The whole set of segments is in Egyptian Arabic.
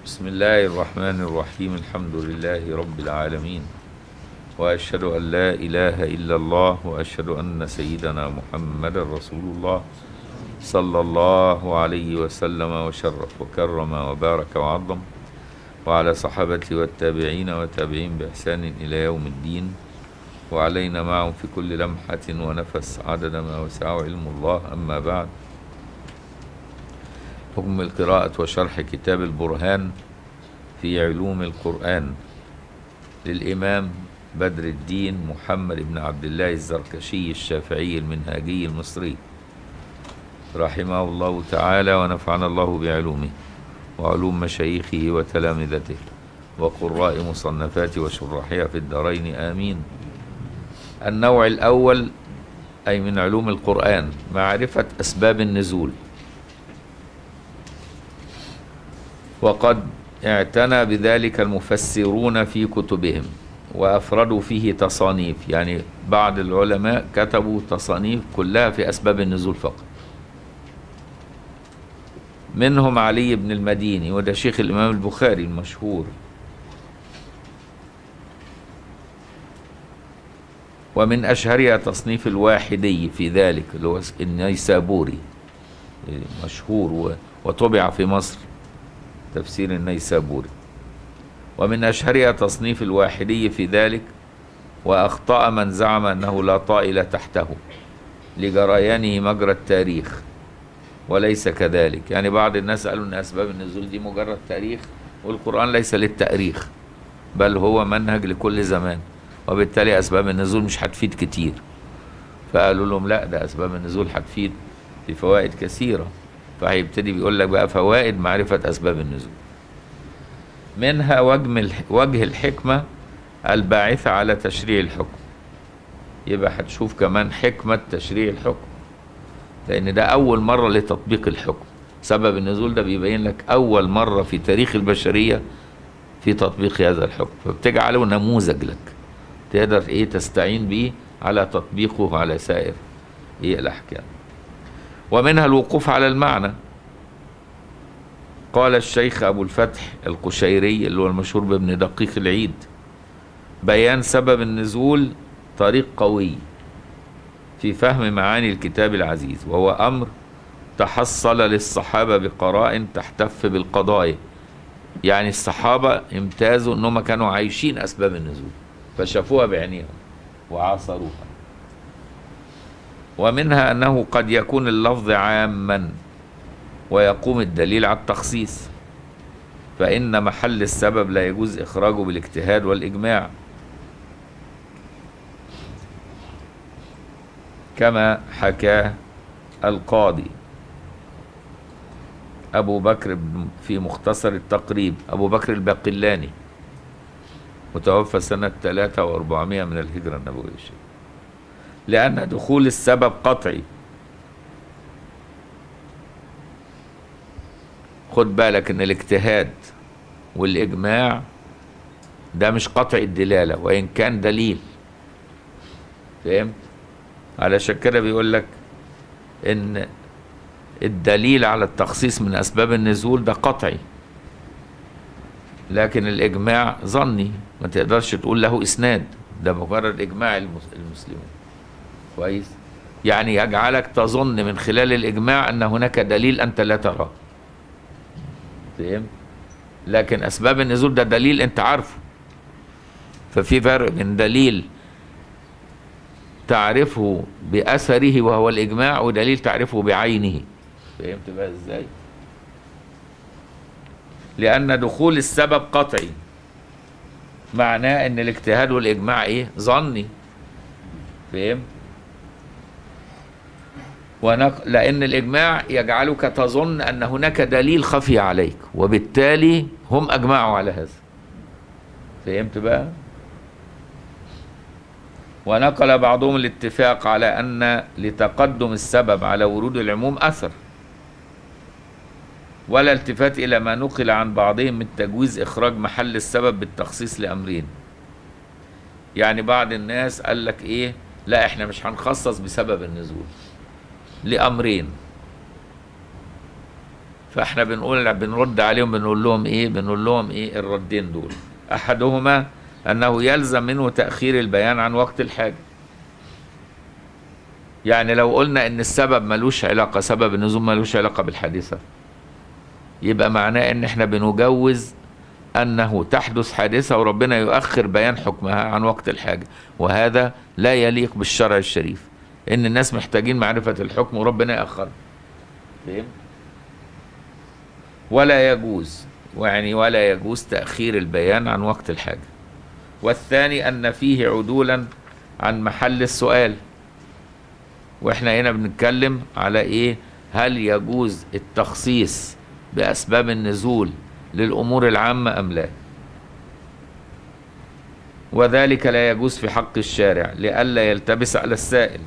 بسم الله الرحمن الرحيم الحمد لله رب العالمين واشهد ان لا اله الا الله واشهد ان سيدنا محمد رسول الله صلى الله عليه وسلم وشرف وكرم وبارك وعظم وعلى صحابته والتابعين وتابعين باحسان الى يوم الدين وعلينا معهم في كل لمحه ونفس عدد ما وسعه علم الله اما بعد حكم القراءة وشرح كتاب البرهان في علوم القرآن للإمام بدر الدين محمد بن عبد الله الزركشي الشافعي المنهاجي المصري رحمه الله تعالى ونفعنا الله بعلومه وعلوم مشايخه وتلامذته وقراء مصنفاته وشراحها في الدارين آمين النوع الأول أي من علوم القرآن معرفة أسباب النزول وقد اعتنى بذلك المفسرون في كتبهم وافردوا فيه تصانيف يعني بعض العلماء كتبوا تصانيف كلها في اسباب النزول فقط منهم علي بن المديني وده شيخ الامام البخاري المشهور ومن اشهرها تصنيف الواحدي في ذلك اللي هو النيسابوري مشهور وطبع في مصر تفسير النيسابوري ومن أشهرها تصنيف الواحدي في ذلك وأخطأ من زعم أنه لا طائل تحته لجريانه مجرى التاريخ وليس كذلك يعني بعض الناس قالوا أن أسباب النزول دي مجرد تاريخ والقرآن ليس للتاريخ بل هو منهج لكل زمان وبالتالي أسباب النزول مش هتفيد كتير فقالوا لهم لا ده أسباب النزول هتفيد في فوائد كثيرة فهيبتدي بيقول لك بقى فوائد معرفة أسباب النزول منها وجه وجه الحكمة الباعثة على تشريع الحكم يبقى هتشوف كمان حكمة تشريع الحكم لأن ده أول مرة لتطبيق الحكم سبب النزول ده بيبين لك أول مرة في تاريخ البشرية في تطبيق هذا الحكم فبتجعله نموذج لك تقدر إيه تستعين بيه على تطبيقه على سائر إيه الأحكام ومنها الوقوف على المعنى قال الشيخ أبو الفتح القشيري اللي هو المشهور بابن دقيق العيد بيان سبب النزول طريق قوي في فهم معاني الكتاب العزيز وهو أمر تحصل للصحابة بقراء تحتف بالقضايا يعني الصحابة امتازوا أنهم كانوا عايشين أسباب النزول فشافوها بعينيهم وعاصروها ومنها أنه قد يكون اللفظ عاما ويقوم الدليل على التخصيص فإن محل السبب لا يجوز إخراجه بالاجتهاد والإجماع كما حكاه القاضي أبو بكر في مختصر التقريب أبو بكر الباقلاني متوفى سنة 3 و400 من الهجرة النبوية الشيخ لأن دخول السبب قطعي خد بالك ان الاجتهاد والإجماع ده مش قطع الدلالة وإن كان دليل فهمت؟ علشان كده بيقول لك إن الدليل على التخصيص من أسباب النزول ده قطعي لكن الإجماع ظني ما تقدرش تقول له إسناد ده مجرد إجماع المسلمين كويس يعني يجعلك تظن من خلال الإجماع أن هناك دليل أنت لا تراه فهمت لكن أسباب النزول ده دليل أنت عارفه ففي فرق بين دليل تعرفه بأثره وهو الإجماع ودليل تعرفه بعينه فهمت بقى إزاي لأن دخول السبب قطعي معناه أن الاجتهاد والإجماع إيه ظني فهمت ونق... لأن الإجماع يجعلك تظن أن هناك دليل خفي عليك وبالتالي هم أجمعوا على هذا فهمت بقى؟ ونقل بعضهم الاتفاق على أن لتقدم السبب على ورود العموم أثر ولا التفات إلى ما نقل عن بعضهم من تجويز إخراج محل السبب بالتخصيص لأمرين يعني بعض الناس قال لك إيه لا إحنا مش هنخصص بسبب النزول لأمرين فاحنا بنقول بنرد عليهم بنقول لهم ايه بنقول لهم ايه الردين دول احدهما انه يلزم منه تاخير البيان عن وقت الحاجه يعني لو قلنا ان السبب ملوش علاقه سبب النزول ملوش علاقه بالحادثه يبقى معناه ان احنا بنجوز انه تحدث حادثه وربنا يؤخر بيان حكمها عن وقت الحاجه وهذا لا يليق بالشرع الشريف ان الناس محتاجين معرفه الحكم وربنا ياخرها فهم ولا يجوز يعني ولا يجوز تاخير البيان عن وقت الحاجه والثاني ان فيه عدولا عن محل السؤال واحنا هنا بنتكلم على ايه هل يجوز التخصيص باسباب النزول للامور العامه ام لا وذلك لا يجوز في حق الشارع لئلا يلتبس على السائل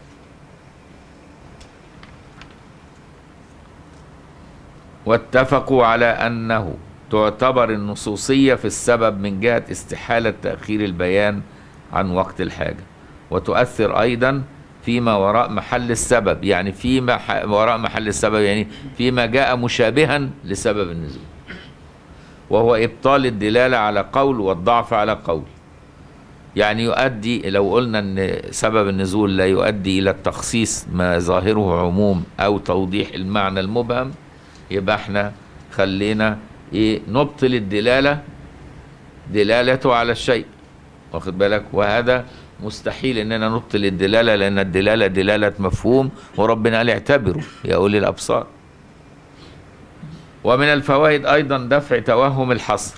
واتفقوا على انه تعتبر النصوصيه في السبب من جهه استحاله تاخير البيان عن وقت الحاجه وتؤثر ايضا فيما وراء محل السبب يعني فيما ح- وراء محل السبب يعني فيما جاء مشابها لسبب النزول وهو ابطال الدلاله على قول والضعف على قول يعني يؤدي لو قلنا ان سبب النزول لا يؤدي الى التخصيص ما ظاهره عموم او توضيح المعنى المبهم يبقى احنا خلينا ايه نبطل الدلاله دلالته على الشيء واخد بالك وهذا مستحيل اننا نبطل الدلاله لان الدلاله دلاله مفهوم وربنا قال اعتبروا يا اولي الابصار ومن الفوائد ايضا دفع توهم الحصر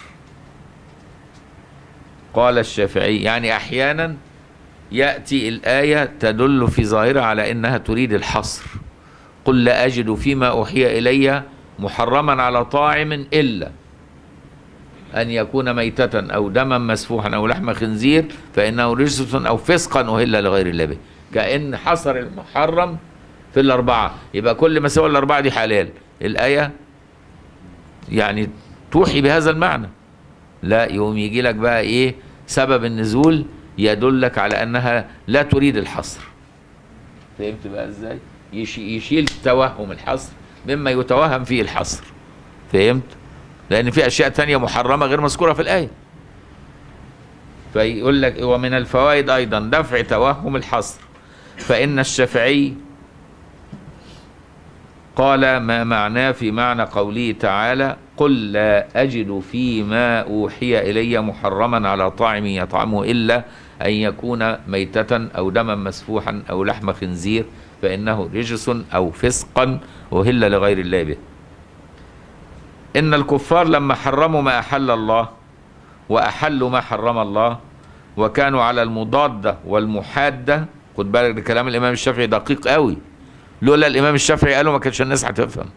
قال الشافعي يعني احيانا ياتي الايه تدل في ظاهرها على انها تريد الحصر قل لا اجد فيما اوحي الي محرما على طاعم الا أن يكون ميتة أو دما مسفوحا أو لحم خنزير فإنه رجس أو فسقا أهل لغير الله به كأن حصر المحرم في الأربعة يبقى كل ما سوى الأربعة دي حلال الآية يعني توحي بهذا المعنى لا يقوم يجي لك بقى إيه سبب النزول يدلك على أنها لا تريد الحصر فهمت بقى إزاي يشي- يشيل توهم الحصر مما يتوهم فيه الحصر فهمت لان في اشياء تانية محرمه غير مذكوره في الايه فيقول لك ومن الفوائد ايضا دفع توهم الحصر فان الشافعي قال ما معناه في معنى قوله تعالى قل لا اجد فيما اوحي الي محرما على طاعم يطعمه الا ان يكون ميته او دما مسفوحا او لحم خنزير فانه رجس او فسقا اهل لغير الله به إن الكفار لما حرموا ما أحل الله وأحلوا ما حرم الله وكانوا على المضادة والمحادة خد بالك ده كلام الإمام الشافعي دقيق قوي لولا الإمام الشافعي قاله ما كانش الناس هتفهم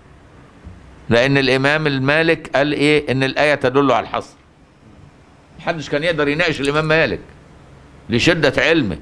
لأن الإمام المالك قال إيه إن الآية تدل على الحصر محدش كان يقدر يناقش الإمام مالك لشدة علمه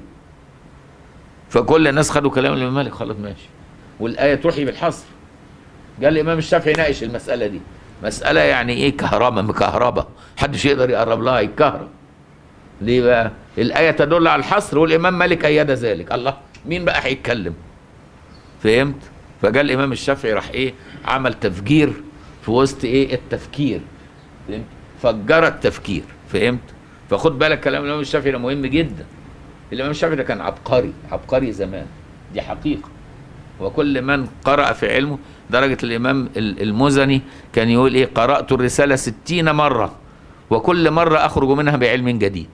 فكل الناس خدوا كلام الإمام مالك خلاص ماشي والآية توحي بالحصر قال الامام الشافعي ناقش المساله دي مساله يعني ايه كهرباء مكهرباء محدش يقدر يقرب لها يتكهرب ليه بقى الايه تدل على الحصر والامام مالك ايد ذلك الله مين بقى هيتكلم فهمت فجاء الامام الشافعي راح ايه عمل تفجير في وسط ايه التفكير فهمت فجر التفكير فهمت فخد بالك كلام الامام الشافعي ده مهم جدا الامام الشافعي ده كان عبقري عبقري زمان دي حقيقه وكل من قرأ في علمه درجة الإمام ال- المزني كان يقول إيه قرأت الرسالة ستين مرة وكل مرة أخرج منها بعلم جديد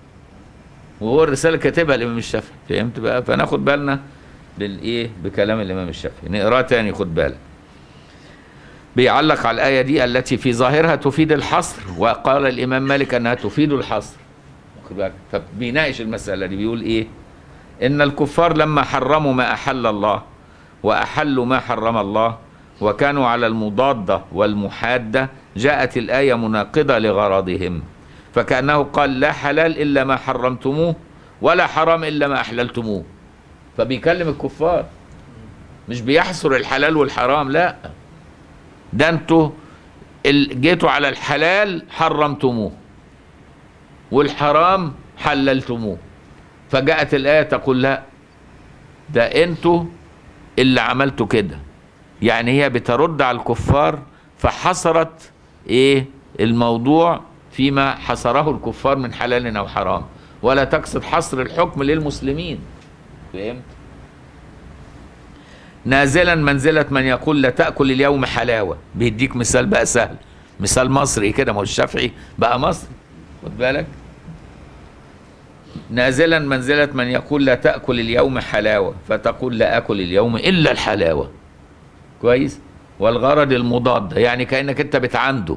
وهو الرسالة كاتبها الإمام الشافعي فهمت بقى فناخد بالنا بالإيه بكلام الإمام الشافعي نقراه تاني خد بالك بيعلق على الآية دي التي في ظاهرها تفيد الحصر وقال الإمام مالك أنها تفيد الحصر واخد بالك فبيناقش المسألة دي بيقول إيه إن الكفار لما حرموا ما أحل الله وأحلوا ما حرم الله وكانوا على المضادة والمحادة جاءت الآية مناقضة لغرضهم فكأنه قال لا حلال إلا ما حرمتموه ولا حرام إلا ما أحللتموه فبيكلم الكفار مش بيحصر الحلال والحرام لا ده انتوا ال- جيتوا على الحلال حرمتموه والحرام حللتموه فجاءت الآية تقول لا ده انتوا اللي عملتوا كده يعني هي بترد على الكفار فحصرت ايه الموضوع فيما حصره الكفار من حلال او حرام ولا تقصد حصر الحكم للمسلمين فهمت نازلا منزلة من يقول لا تأكل اليوم حلاوة بيديك مثال بقى سهل مثال مصري كده ما هو الشافعي بقى مصري خد بالك نازلا منزلة من يقول لا تأكل اليوم حلاوة فتقول لا أكل اليوم إلا الحلاوة كويس والغرض المضاد يعني كأنك أنت بتعنده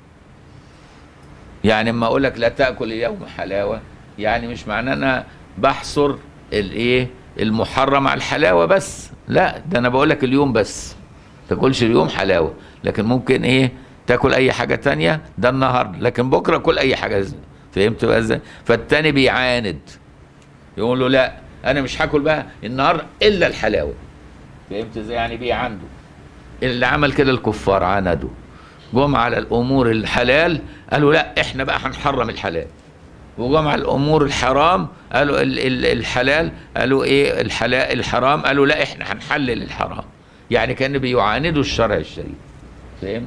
يعني اما اقول لك لا تاكل اليوم حلاوه يعني مش معناه انا بحصر الايه المحرم على الحلاوه بس لا ده انا بقول لك اليوم بس تاكلش اليوم حلاوه لكن ممكن ايه تاكل اي حاجه تانية ده النهارده لكن بكره كل اي حاجه فهمت بقى ازاي فالتاني بيعاند يقول له لا انا مش هاكل بقى النهارده الا الحلاوه فهمت ازاي يعني بيعنده اللي عمل كده الكفار عاندوا جم على الامور الحلال قالوا لا احنا بقى هنحرم الحلال وجم على الامور الحرام قالوا ال- ال- الحلال قالوا ايه الحلال الحرام قالوا لا احنا هنحلل الحرام يعني كانوا بيعاندوا الشرع الشريف فاهم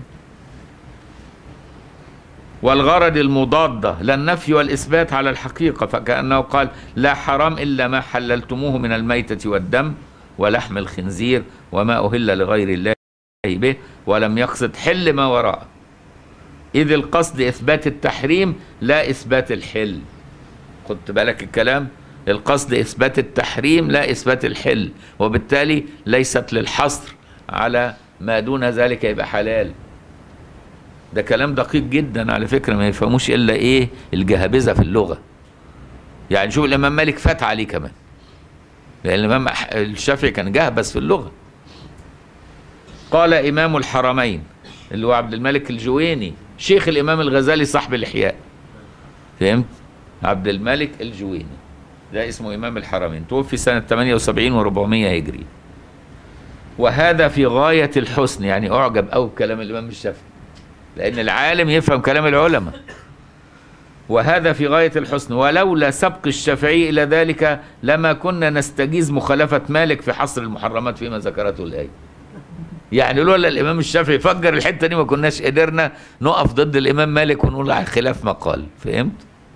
والغرض المضادة لا النفي والإثبات على الحقيقة فكأنه قال لا حرام إلا ما حللتموه من الميتة والدم ولحم الخنزير وما أهل لغير الله به ولم يقصد حل ما وراءه إذ القصد إثبات التحريم لا إثبات الحل خدت بالك الكلام القصد إثبات التحريم لا إثبات الحل وبالتالي ليست للحصر على ما دون ذلك يبقى حلال ده كلام دقيق جدا على فكرة ما يفهموش إلا إيه الجهابذة في اللغة يعني شوف الإمام مالك فات عليه كمان لأن الإمام أح- الشافعي كان جهبذ في اللغة قال إمام الحرمين اللي هو عبد الملك الجويني شيخ الإمام الغزالي صاحب الإحياء فهمت عبد الملك الجويني ده اسمه إمام الحرمين توفي سنة 78 و400 هجري وهذا في غاية الحسن يعني أعجب أو بكلام الإمام الشافعي لأن العالم يفهم كلام العلماء وهذا في غاية الحسن ولولا سبق الشافعي إلى ذلك لما كنا نستجيز مخالفة مالك في حصر المحرمات فيما ذكرته الآية يعني لولا الامام الشافعي فجر الحته دي ما كناش قدرنا نقف ضد الامام مالك ونقول على خلاف ما قال فهمت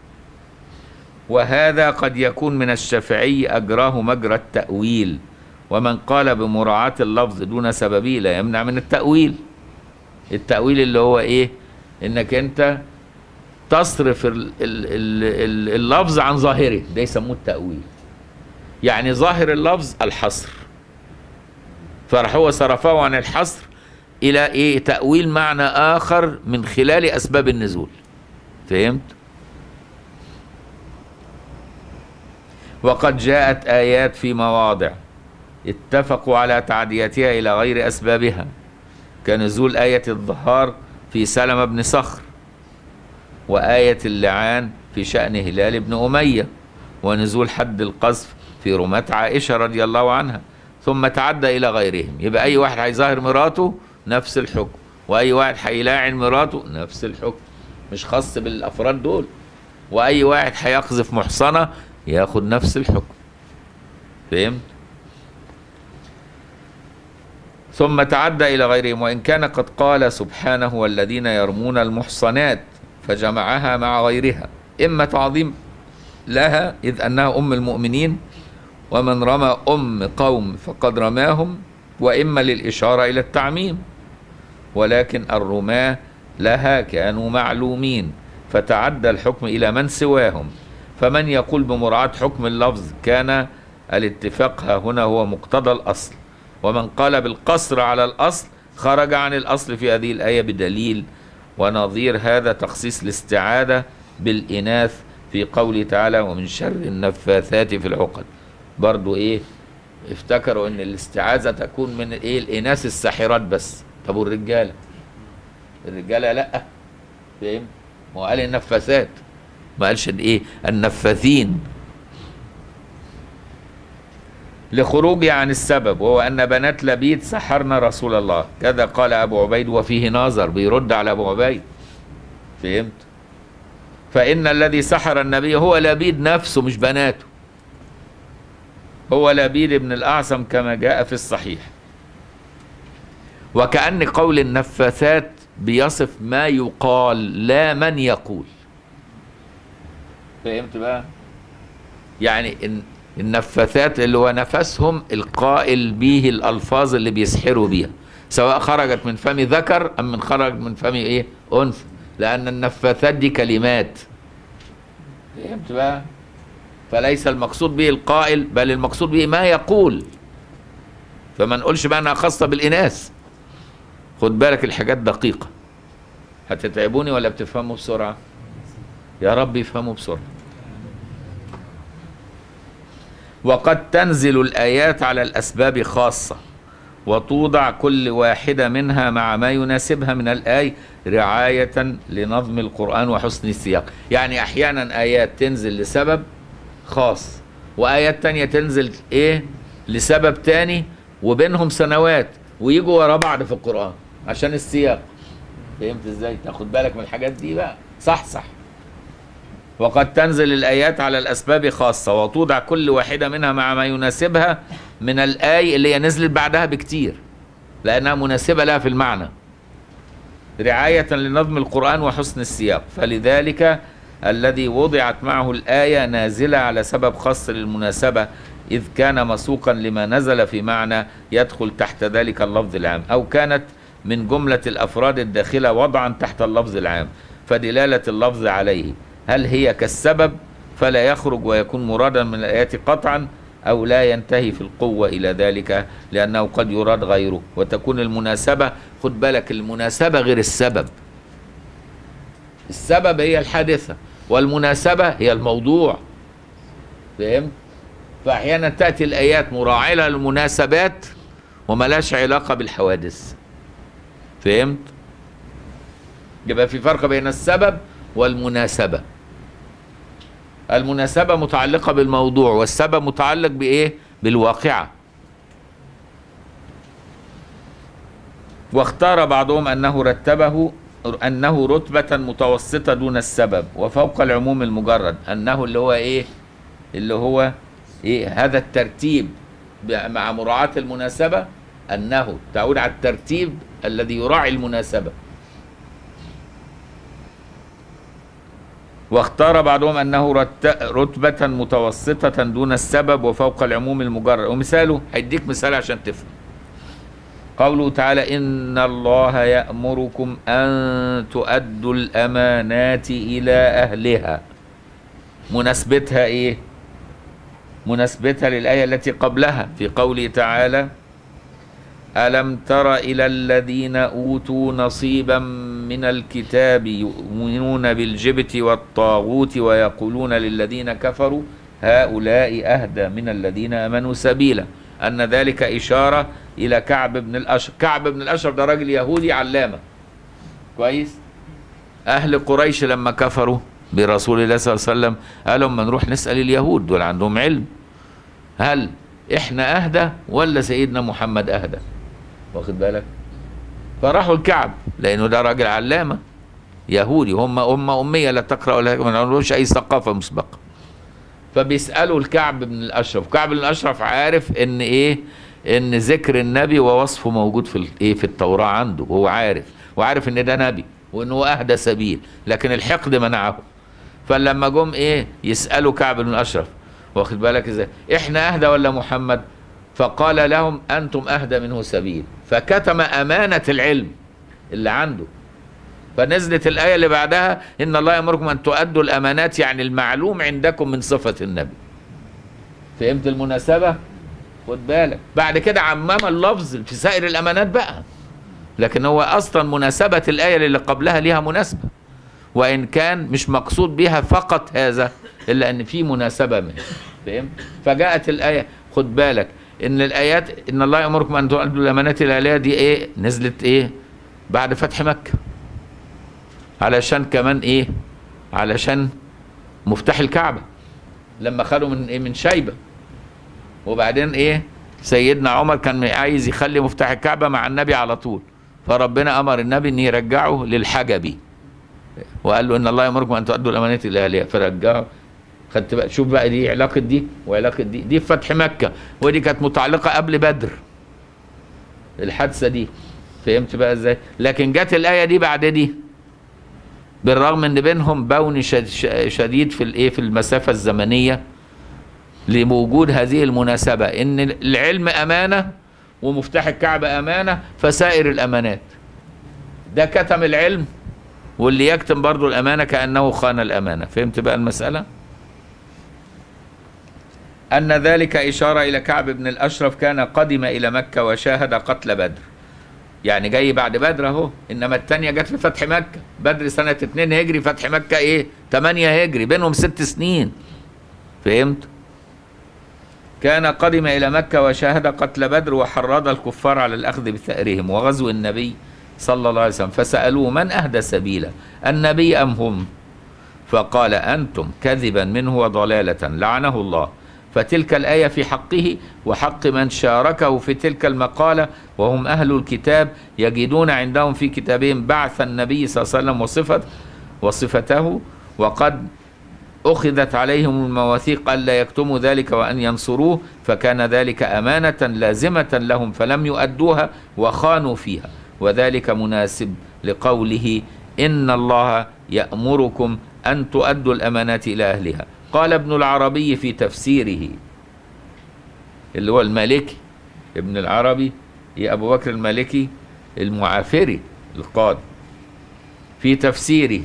وهذا قد يكون من الشافعي اجراه مجرى التاويل ومن قال بمراعاه اللفظ دون سببه لا يمنع من التاويل التاويل اللي هو ايه انك انت تصرف ال ال ال ال اللفظ عن ظاهره ده يسموه التاويل يعني ظاهر اللفظ الحصر فراح هو صرفه عن الحصر الى ايه تاويل معنى اخر من خلال اسباب النزول فهمت وقد جاءت ايات في مواضع اتفقوا على تعديتها الى غير اسبابها كنزول ايه الظهار في سلمة بن صخر وايه اللعان في شان هلال بن اميه ونزول حد القذف في رماة عائشه رضي الله عنها ثم تعدى الى غيرهم يبقى اي واحد هيظاهر مراته نفس الحكم واي واحد هيلاعن مراته نفس الحكم مش خاص بالافراد دول واي واحد هيقذف محصنه ياخد نفس الحكم فهمت ثم تعدى الى غيرهم وان كان قد قال سبحانه والذين يرمون المحصنات فجمعها مع غيرها اما تعظيم لها اذ انها ام المؤمنين ومن رمى أم قوم فقد رماهم وإما للإشارة إلى التعميم ولكن الرماة لها كانوا معلومين فتعدى الحكم إلى من سواهم فمن يقول بمراعاة حكم اللفظ كان الاتفاق ها هنا هو مقتضى الأصل ومن قال بالقصر على الأصل خرج عن الأصل في هذه الآية بدليل ونظير هذا تخصيص الاستعادة بالإناث في قوله تعالى ومن شر النفاثات في العقد برضو ايه افتكروا ان الاستعاذة تكون من ايه الاناث الساحرات بس طب والرجالة الرجالة لا فاهم ما هو قال النفاثات ما قالش ايه النفاثين لخروجه عن السبب وهو ان بنات لبيد سحرن رسول الله كذا قال ابو عبيد وفيه ناظر بيرد على ابو عبيد فهمت فان الذي سحر النبي هو لبيد نفسه مش بناته هو لبيد بن الأعصم كما جاء في الصحيح وكأن قول النفاثات بيصف ما يقال لا من يقول فهمت بقى يعني إن النفاثات اللي هو نفسهم القائل به الألفاظ اللي بيسحروا بيها سواء خرجت من فم ذكر أم من خرج من فم إيه أنثى لأن النفاثات دي كلمات فهمت بقى فليس المقصود به القائل بل المقصود به ما يقول فما نقولش بقى انها خاصه بالاناث خد بالك الحاجات دقيقه هتتعبوني ولا بتفهموا بسرعه يا رب يفهموا بسرعه وقد تنزل الايات على الاسباب خاصه وتوضع كل واحده منها مع ما يناسبها من الاي رعايه لنظم القران وحسن السياق يعني احيانا ايات تنزل لسبب خاص وايات تانية تنزل ايه لسبب تاني وبينهم سنوات ويجوا ورا بعض في القران عشان السياق فهمت ازاي تاخد بالك من الحاجات دي بقى صح صح وقد تنزل الآيات على الأسباب خاصة وتوضع كل واحدة منها مع ما يناسبها من الآي اللي هي نزلت بعدها بكتير لأنها مناسبة لها في المعنى رعاية لنظم القرآن وحسن السياق فلذلك الذي وضعت معه الآية نازلة على سبب خاص للمناسبة إذ كان مسوقا لما نزل في معنى يدخل تحت ذلك اللفظ العام أو كانت من جملة الأفراد الداخلة وضعا تحت اللفظ العام فدلالة اللفظ عليه هل هي كالسبب فلا يخرج ويكون مرادا من الآيات قطعا أو لا ينتهي في القوة إلى ذلك لأنه قد يراد غيره وتكون المناسبة خد بالك المناسبة غير السبب السبب هي الحادثة والمناسبة هي الموضوع فهمت؟ فأحيانا تأتي الآيات مراعية للمناسبات وملاش علاقة بالحوادث فهمت؟ يبقى في فرق بين السبب والمناسبة المناسبة متعلقة بالموضوع والسبب متعلق بإيه؟ بالواقعة واختار بعضهم أنه رتبه أنه رتبة متوسطة دون السبب وفوق العموم المجرد أنه اللي هو إيه؟ اللي هو إيه؟ هذا الترتيب مع مراعاة المناسبة أنه تعود على الترتيب الذي يراعي المناسبة واختار بعضهم أنه رت- رتبة متوسطة دون السبب وفوق العموم المجرد ومثاله هيديك مثال عشان تفهم قوله تعالى إن الله يأمركم أن تؤدوا الأمانات إلى أهلها مناسبتها إيه؟ مناسبتها للآية التي قبلها في قوله تعالى ألم تر إلى الذين أوتوا نصيبا من الكتاب يؤمنون بالجبت والطاغوت ويقولون للذين كفروا هؤلاء أهدى من الذين آمنوا سبيلا أن ذلك إشارة إلى كعب بن الأشرف كعب بن الأشرف ده راجل يهودي علامة كويس أهل قريش لما كفروا برسول الله صلى الله عليه وسلم قالوا اما نروح نسأل اليهود دول عندهم علم هل احنا أهدى ولا سيدنا محمد أهدى واخد بالك فراحوا الكعب لأنه ده راجل علامة يهودي هم أمة أمية لا تقرأ ولا ما عندهمش أي ثقافة مسبقة فبيسألوا الكعب بن الأشرف كعب بن الأشرف عارف إن إيه إن ذكر النبي ووصفه موجود في ال- إيه في التوراة عنده وهو عارف وعارف إن ده نبي وإن هو أهدى سبيل لكن الحقد منعه فلما جم إيه يسألوا كعب بن الأشرف واخد بالك إزاي إحنا أهدى ولا محمد فقال لهم أنتم أهدى منه سبيل فكتم أمانة العلم اللي عنده فنزلت الآية اللي بعدها إن الله يأمركم أن تؤدوا الأمانات يعني المعلوم عندكم من صفة النبي فهمت المناسبة؟ خد بالك بعد كده عمم اللفظ في سائر الأمانات بقى لكن هو أصلا مناسبة الآية اللي قبلها ليها مناسبة وإن كان مش مقصود بها فقط هذا إلا أن في مناسبة منه فهمت؟ فجاءت الآية خد بالك إن الآيات إن الله يأمركم أن تؤدوا الأمانات إلى أهلها دي إيه؟ نزلت إيه؟ بعد فتح مكة علشان كمان ايه علشان مفتاح الكعبة لما خدوا من ايه من شيبة وبعدين ايه سيدنا عمر كان عايز يخلي مفتاح الكعبة مع النبي على طول فربنا امر النبي ان يرجعه للحجبي وقال له ان الله يامركم ان تؤدوا الامانات الى اهلها فرجعه خدت بقى شوف بقى دي علاقه دي وعلاقه دي دي في فتح مكه ودي كانت متعلقه قبل بدر الحادثه دي فهمت بقى ازاي لكن جت الايه دي بعد دي بالرغم ان بينهم بون شد- ش- شديد في الايه في المسافه الزمنيه لوجود هذه المناسبه ان العلم امانه ومفتاح الكعبه امانه فسائر الامانات ده كتم العلم واللي يكتم برضو الامانه كانه خان الامانه فهمت بقى المساله ان ذلك اشاره الى كعب بن الاشرف كان قدم الى مكه وشاهد قتل بدر يعني جاي بعد بدر اهو انما الثانيه جت في فتح مكه بدر سنه 2 هجري فتح مكه ايه 8 هجري بينهم ست سنين فهمت كان قدم الى مكه وشاهد قتل بدر وحرض الكفار على الاخذ بثارهم وغزو النبي صلى الله عليه وسلم فسالوه من اهدى سبيلا النبي ام هم فقال انتم كذبا منه وضلاله لعنه الله فتلك الايه في حقه وحق من شاركه في تلك المقاله وهم اهل الكتاب يجدون عندهم في كتابهم بعث النبي صلى الله عليه وسلم وصفه وصفته وقد أخذت عليهم المواثيق ألا يكتموا ذلك وأن ينصروه فكان ذلك أمانة لازمة لهم فلم يؤدوها وخانوا فيها وذلك مناسب لقوله إن الله يأمركم أن تؤدوا الأمانات إلى أهلها قال ابن العربي في تفسيره اللي هو المالكي ابن العربي يا أبو بكر المالكي المعافري القاضي في تفسيره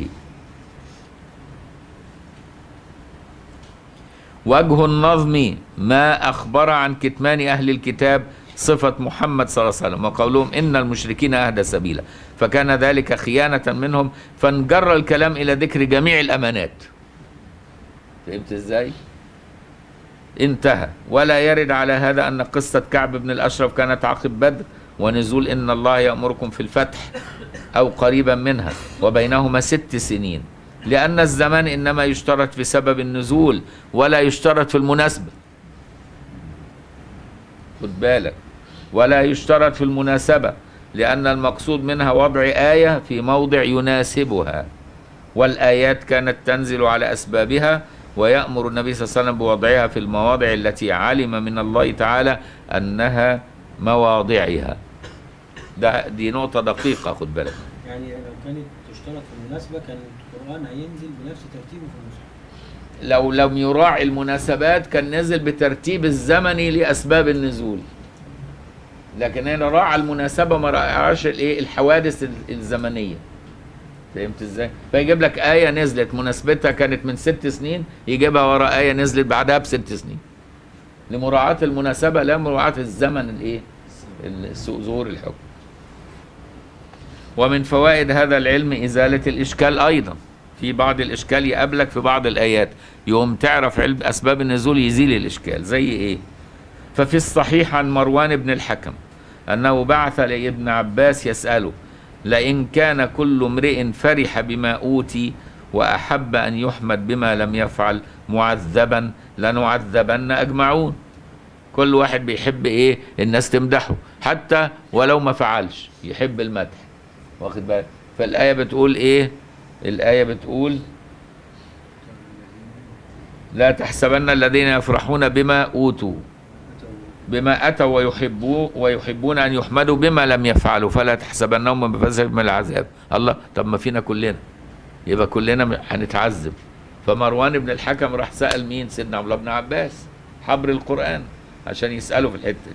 وجه النظم ما أخبر عن كتمان أهل الكتاب صفة محمد صلى الله عليه وسلم وقولهم إن المشركين أهدى سبيلا فكان ذلك خيانة منهم فانجر الكلام إلى ذكر جميع الأمانات فهمت إزاي؟ انتهى ولا يرد على هذا أن قصة كعب بن الأشرف كانت عقب بدر ونزول إن الله يأمركم في الفتح أو قريبا منها وبينهما ست سنين لأن الزمان إنما يشترط في سبب النزول ولا يشترط في المناسبة خد بالك ولا يشترط في المناسبة لأن المقصود منها وضع آية في موضع يناسبها والآيات كانت تنزل على أسبابها ويأمر النبي صلى الله عليه وسلم بوضعها في المواضع التي علم من الله تعالى أنها مواضعها ده دي نقطة دقيقة خد بالك يعني لو كانت تشترط في المناسبة كان القرآن هينزل بنفس ترتيبه في المصحف لو لم يراعي المناسبات كان نزل بترتيب الزمني لاسباب النزول لكن هنا راعى المناسبه ما راعاش الايه الحوادث ال- الزمنيه فهمت ازاي فيجيب لك ايه نزلت مناسبتها كانت من ست سنين يجيبها ورا ايه نزلت بعدها بست سنين لمراعاه المناسبه لا مراعاه الزمن الايه ال- ظهور الحكم ومن فوائد هذا العلم ازاله الاشكال ايضا في بعض الاشكال يقابلك في بعض الايات يوم تعرف علم اسباب النزول يزيل الاشكال زي ايه ففي الصحيح عن مروان بن الحكم انه بعث لابن عباس يساله لئن كان كل امرئ فرح بما اوتي واحب ان يحمد بما لم يفعل معذبا لنعذبن اجمعون كل واحد بيحب ايه الناس تمدحه حتى ولو ما فعلش يحب المدح واخد بالك فالايه بتقول ايه الايه بتقول لا تحسبن الذين يفرحون بما اوتوا بما اتوا ويحبوا ويحبون ان يحمدوا بما لم يفعلوا فلا تحسبنهم بفزع من العذاب الله طب ما فينا كلنا يبقى كلنا هنتعذب فمروان بن الحكم راح سال مين سيدنا عبد الله بن عباس حبر القران عشان يساله في الحته دي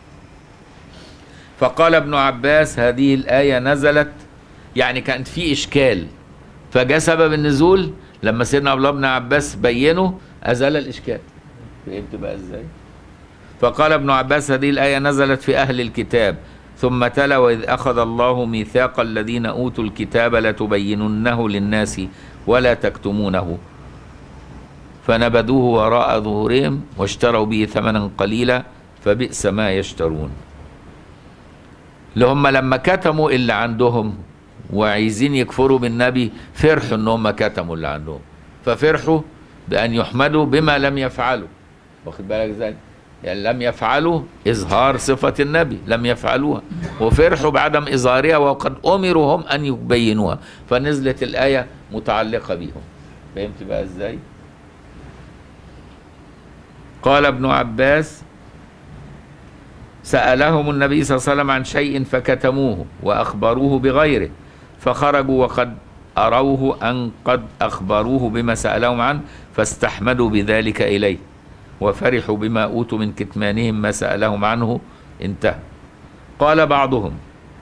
فقال ابن عباس هذه الايه نزلت يعني كانت في اشكال فجاء سبب النزول لما سيدنا عبد الله بن عباس بينه ازال الاشكال فهمت بقى ازاي فقال ابن عباس هذه الايه نزلت في اهل الكتاب ثم تلا واذ اخذ الله ميثاق الذين اوتوا الكتاب لتبيننه للناس ولا تكتمونه فنبذوه وراء ظهورهم واشتروا به ثمنا قليلا فبئس ما يشترون اللي هم لما كتموا اللي عندهم وعايزين يكفروا بالنبي فرحوا ان هم كتموا اللي عندهم ففرحوا بان يحمدوا بما لم يفعلوا واخد بالك ازاي يعني لم يفعلوا اظهار صفه النبي لم يفعلوها وفرحوا بعدم اظهارها وقد امروا هم ان يبينوها فنزلت الايه متعلقه بهم فهمت بقى ازاي قال ابن عباس سألهم النبي صلى الله عليه وسلم عن شيء فكتموه وأخبروه بغيره فخرجوا وقد أروه أن قد أخبروه بما سألهم عنه فاستحمدوا بذلك إليه وفرحوا بما أوتوا من كتمانهم ما سألهم عنه انتهى قال بعضهم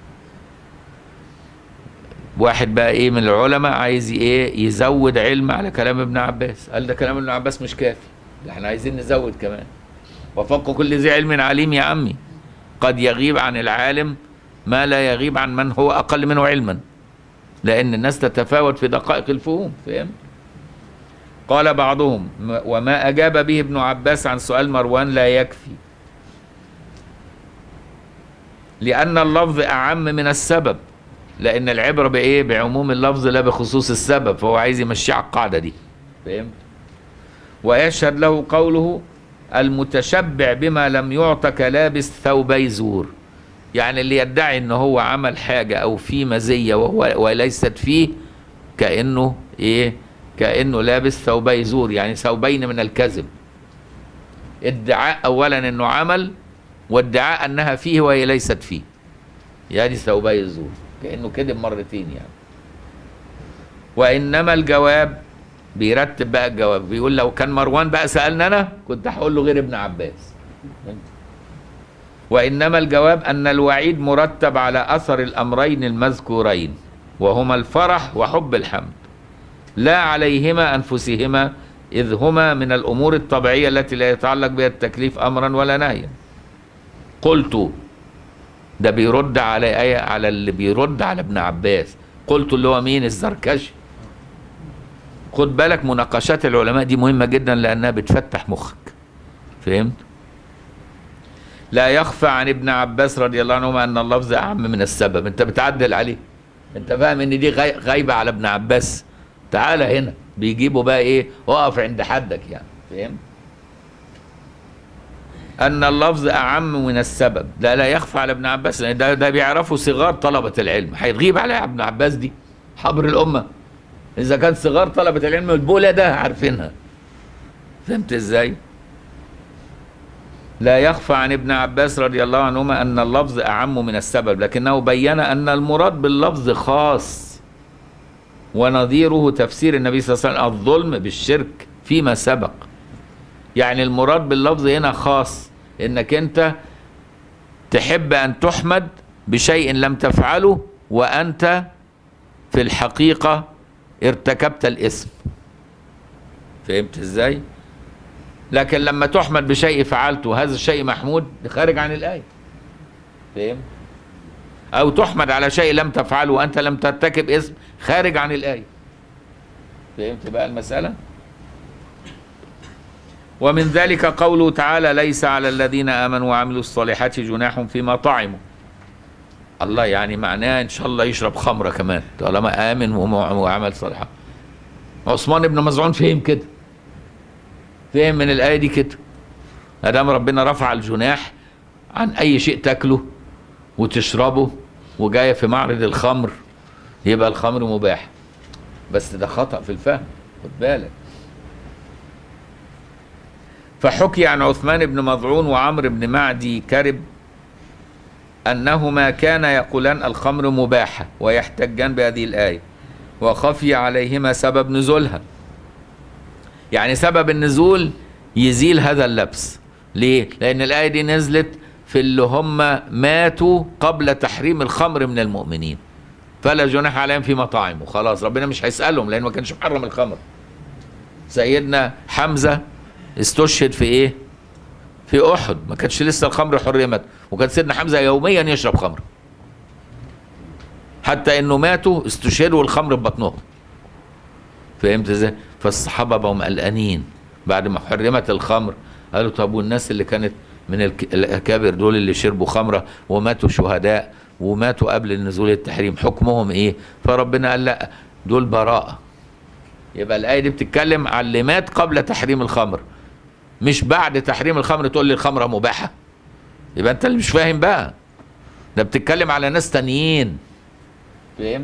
واحد بقى ايه من العلماء عايز ايه يزود علم على كلام ابن عباس قال ده كلام ابن عباس مش كافي ده احنا عايزين نزود كمان وفوق كل ذي علم عليم يا عمي قد يغيب عن العالم ما لا يغيب عن من هو اقل منه علما لان الناس تتفاوت في دقائق الفهوم فهمت قال بعضهم م- وما اجاب به ابن عباس عن سؤال مروان لا يكفي لان اللفظ اعم من السبب لان العبره بايه بعموم اللفظ لا بخصوص السبب فهو عايز يمشي على القاعده دي فهمت ويشهد له قوله المتشبع بما لم يعط كلابس ثوبي زور يعني اللي يدعي ان هو عمل حاجه او في مزيه وهو وليست فيه كانه ايه كانه لابس ثوبي زور يعني ثوبين من الكذب ادعاء اولا انه عمل وادعاء انها فيه وهي ليست فيه يعني ثوبي الزور كانه كذب مرتين يعني وانما الجواب بيرتب بقى الجواب بيقول لو كان مروان بقى سالنا انا كنت هقول له غير ابن عباس وانما الجواب ان الوعيد مرتب على اثر الامرين المذكورين وهما الفرح وحب الحمد لا عليهما انفسهما اذ هما من الامور الطبيعيه التي لا يتعلق بها التكليف امرا ولا نهيا قلت ده بيرد على ايه على اللي بيرد على ابن عباس قلت اللي هو مين الزركشي خد بالك مناقشات العلماء دي مهمه جدا لانها بتفتح مخك فهمت لا يخفى عن ابن عباس رضي الله عنهما ان اللفظ اعم من السبب انت بتعدل عليه انت فاهم ان دي غاي- غايبه على ابن عباس تعالى هنا بيجيبوا بقى ايه اقف عند حدك يعني فهمت ان اللفظ اعم من السبب لا لا يخفى على ابن عباس لان ده ده بيعرفوا صغار طلبه العلم هيتغيب على ابن عباس دي حبر الامه اذا كان صغار طلبه العلم البوله ده عارفينها فهمت ازاي لا يخفى عن ابن عباس رضي الله عنهما ان اللفظ اعم من السبب لكنه بين ان المراد باللفظ خاص ونظيره تفسير النبي صلى الله عليه وسلم الظلم بالشرك فيما سبق يعني المراد باللفظ هنا خاص انك انت تحب ان تحمد بشيء لم تفعله وانت في الحقيقه ارتكبت الاسم فهمت ازاي لكن لما تحمد بشيء فعلته هذا الشيء محمود خارج عن الايه فهمت او تحمد على شيء لم تفعله وانت لم ترتكب اسم خارج عن الايه فهمت بقى المساله ومن ذلك قوله تعالى ليس على الذين امنوا وعملوا الصالحات جناح فيما طعموا الله يعني معناه ان شاء الله يشرب خمره كمان طالما امن وم- وعمل صالحات عثمان بن مزعون فهم كده فهم من الايه دي كده ادام ربنا رفع الجناح عن اي شيء تاكله وتشربه وجايه في معرض الخمر يبقى الخمر مباح بس ده خطا في الفهم خد بالك فحكي عن عثمان بن مضعون وعمرو بن معدي كرب أنهما كانا يقولان الخمر مباحة ويحتجان بهذه الآية وخفي عليهما سبب نزولها يعني سبب النزول يزيل هذا اللبس ليه؟ لأن الآية دي نزلت في اللي هم ماتوا قبل تحريم الخمر من المؤمنين فلا جناح عليهم في مطاعم وخلاص ربنا مش هيسألهم لأنه ما كانش محرم الخمر سيدنا حمزة استشهد في ايه في احد ما كانتش لسه الخمر حرمت وكان سيدنا حمزه يوميا يشرب خمر حتى انه ماتوا استشهدوا والخمر في بطنهم فهمت ازاي فالصحابه بقوا قلقانين بعد ما حرمت الخمر قالوا طب والناس اللي كانت من الك- الاكابر دول اللي شربوا خمره وماتوا شهداء وماتوا قبل نزول التحريم حكمهم ايه فربنا قال لا دول براءه يبقى الايه دي بتتكلم على اللي مات قبل تحريم الخمر مش بعد تحريم الخمر تقول لي الخمره مباحه يبقى انت اللي مش فاهم بقى ده بتتكلم على ناس تانيين فاهم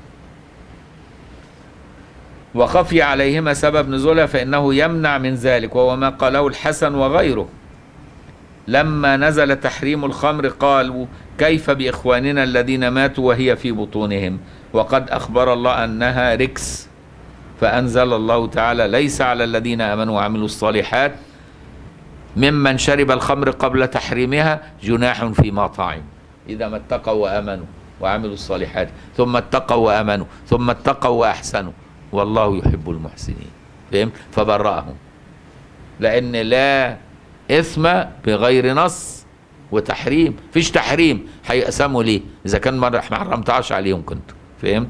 وخفي عليهما سبب نزولها فانه يمنع من ذلك وهو ما قاله الحسن وغيره لما نزل تحريم الخمر قالوا كيف بإخواننا الذين ماتوا وهي في بطونهم وقد أخبر الله أنها ركس فأنزل الله تعالى ليس على الذين آمنوا وعملوا الصالحات ممن شرب الخمر قبل تحريمها جناح فيما طعم إذا ما اتقوا وآمنوا وعملوا الصالحات ثم اتقوا وآمنوا ثم اتقوا وأحسنوا والله يحب المحسنين فهمت فبرأهم لأن لا إثم بغير نص وتحريم فيش تحريم هيقسموا ليه إذا كان ما حرمتهاش عليهم كنت فهمت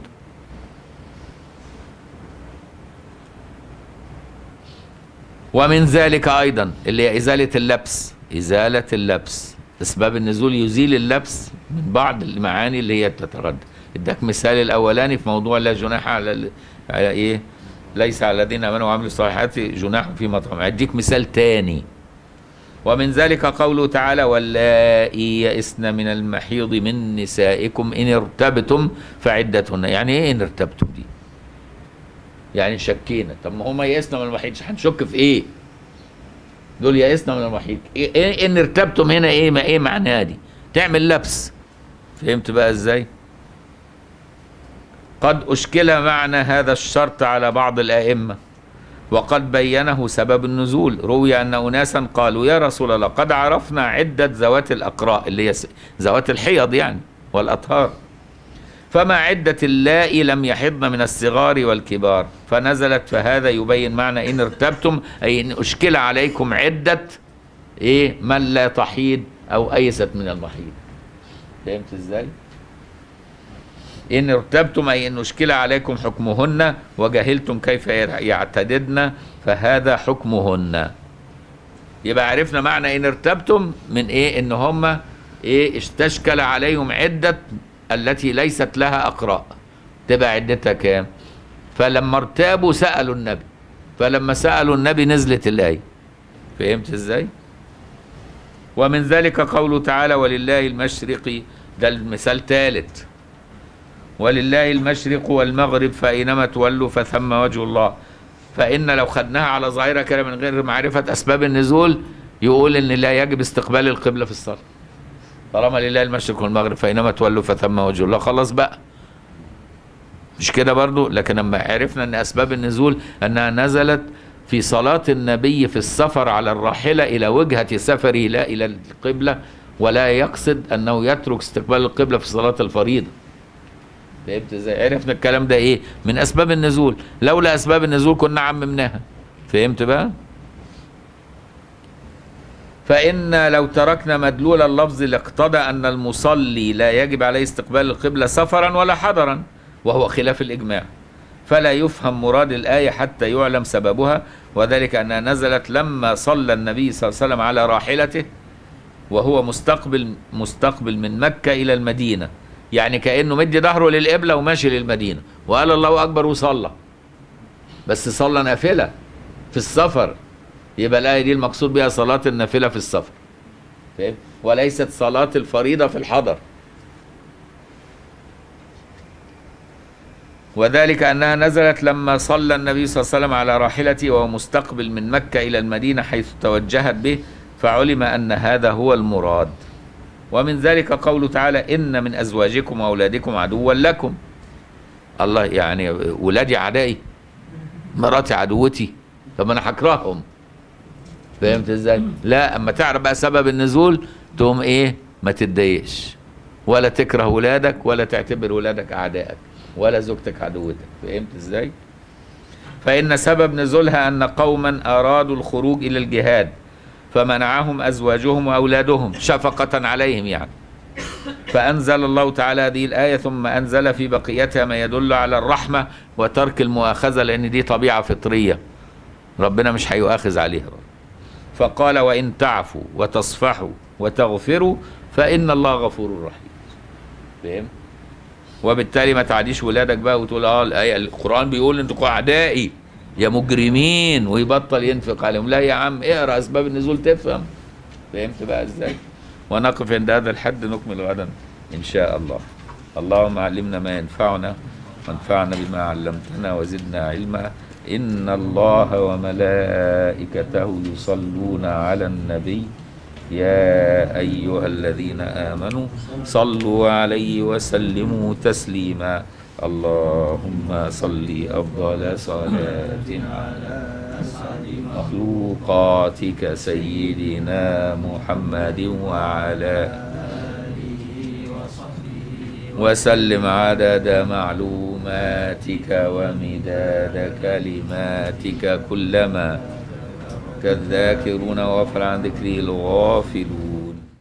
ومن ذلك أيضا اللي هي إزالة اللبس إزالة اللبس أسباب النزول يزيل اللبس من بعض المعاني اللي هي تتردد اداك مثال الأولاني في موضوع لا جناح على ال- على إيه ليس على الذين آمنوا وعملوا الصالحات جناح فيما طعم أديك مثال تاني ومن ذلك قوله تعالى واللائي يئسن من المحيض من نسائكم إن ارتبتم فعدتهن يعني إيه إن ارتبتم دي يعني شكينا طب ما هما يئسنا من المحيط هنشك في ايه دول يئسنا من المحيط إيه إيه ان ارتبتم هنا ايه ما ايه معناها دي تعمل لبس فهمت بقى ازاي قد اشكل معنى هذا الشرط على بعض الائمه وقد بينه سبب النزول روي ان اناسا قالوا يا رسول الله قد عرفنا عده ذوات الاقراء اللي هي س- ذوات الحيض يعني والاطهار فما عدة اللائي لم يحضن من الصغار والكبار فنزلت فهذا يبين معنى إن ارتبتم أي إن أشكل عليكم عدة إيه من لا تحيض أو أيست من المحيض فهمت إزاي؟ إن ارتبتم أي إن أشكل عليكم حكمهن وجهلتم كيف يعتددن فهذا حكمهن يبقى عرفنا معنى إن ارتبتم من إيه إن هم إيه استشكل عليهم عدة التي ليست لها أقراء تبقى عدتها كام فلما ارتابوا سألوا النبي فلما سألوا النبي نزلت الآية فهمت ازاي ومن ذلك قوله تعالى ولله المشرق ده المثال ثالث ولله المشرق والمغرب فأينما تولوا فثم وجه الله فإن لو خدناها على ظاهرها كده من غير معرفة أسباب النزول يقول إن لا يجب استقبال القبلة في الصلاة طالما لله المشرق والمغرب فاينما تولوا فثم وجه الله خلاص بقى مش كده برضو لكن لما عرفنا ان اسباب النزول انها نزلت في صلاة النبي في السفر على الراحلة الى وجهة سفره لا الى القبلة ولا يقصد انه يترك استقبال القبلة في صلاة الفريضة فهمت ازاي عرفنا الكلام ده ايه من اسباب النزول لولا اسباب النزول كنا عممناها فهمت بقى فإن لو تركنا مدلول اللفظ لاقتضى أن المصلي لا يجب عليه استقبال القبلة سفرا ولا حضرا وهو خلاف الإجماع فلا يفهم مراد الآية حتى يعلم سببها وذلك أنها نزلت لما صلى النبي صلى الله عليه وسلم على راحلته وهو مستقبل مستقبل من مكة إلى المدينة يعني كأنه مدي ظهره للقبلة وماشي للمدينة وقال الله أكبر وصلى بس صلى نافلة في السفر يبقى الآية دي المقصود بها صلاة النافلة في السفر فاهم؟ وليست صلاة الفريضة في الحضر وذلك أنها نزلت لما صلى النبي صلى الله عليه وسلم على راحلته وهو مستقبل من مكة إلى المدينة حيث توجهت به فعلم أن هذا هو المراد ومن ذلك قوله تعالى إن من أزواجكم وأولادكم عدوا لكم الله يعني ولادي أعدائي مراتي عدوتي طب أنا هكرههم فهمت ازاي؟ لا اما تعرف بقى سبب النزول تقوم ايه؟ ما تتضايقش ولا تكره ولادك ولا تعتبر ولادك اعدائك ولا زوجتك عدوتك فهمت ازاي؟ فان سبب نزولها ان قوما ارادوا الخروج الى الجهاد فمنعهم ازواجهم واولادهم شفقه عليهم يعني فانزل الله تعالى هذه الايه ثم انزل في بقيتها ما يدل على الرحمه وترك المؤاخذه لان دي طبيعه فطريه ربنا مش هيؤاخذ عليها فقال وإن تعفوا وتصفحوا وتغفروا فإن الله غفور رحيم فاهم وبالتالي ما تعديش ولادك بقى وتقول اه الآية القرآن بيقول انتوا أعدائي يا مجرمين ويبطل ينفق عليهم لا يا عم اقرا أسباب النزول تفهم فهمت بقى ازاي ونقف عند هذا الحد نكمل غدا إن شاء الله اللهم علمنا ما ينفعنا وانفعنا بما علمتنا وزدنا علما إن الله وملائكته يصلون على النبي يا أيها الذين آمنوا صلوا عليه وسلموا تسليما اللهم صل أفضل صلاة على مخلوقاتك سيدنا محمد وعلى وسلم عدد معلوماتك ومداد كلماتك كلما كالذاكرون وغفر عن ذكره الغافلون